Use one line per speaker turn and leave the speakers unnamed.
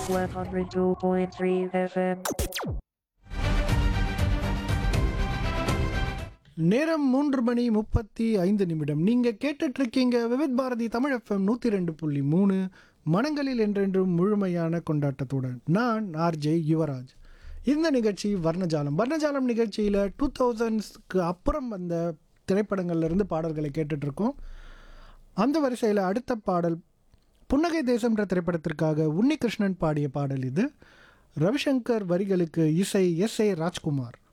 102.3 FM.
நேரம் மூன்று மணி முப்பத்தி ஐந்து நிமிடம் நீங்க கேட்டுட்டு இருக்கீங்க விவித் பாரதி தமிழ் எஃப்எம் நூத்தி ரெண்டு புள்ளி மூணு மனங்களில் என்றென்றும் முழுமையான கொண்டாட்டத்துடன் நான் ஆர்ஜே யுவராஜ் இந்த நிகழ்ச்சி வர்ணஜாலம் வர்ணஜாலம் நிகழ்ச்சியில் டூ தௌசண்ட்ஸ்க்கு அப்புறம் வந்த திரைப்படங்கள்ல இருந்து பாடல்களை கேட்டுட்டு இருக்கோம் அந்த வரிசையில் அடுத்த பாடல் புன்னகை தேசம்ன்ற திரைப்படத்திற்காக உன்னிகிருஷ்ணன் பாடிய பாடல் இது ரவிசங்கர் வரிகளுக்கு இசை எஸ் ஏ ராஜ்குமார்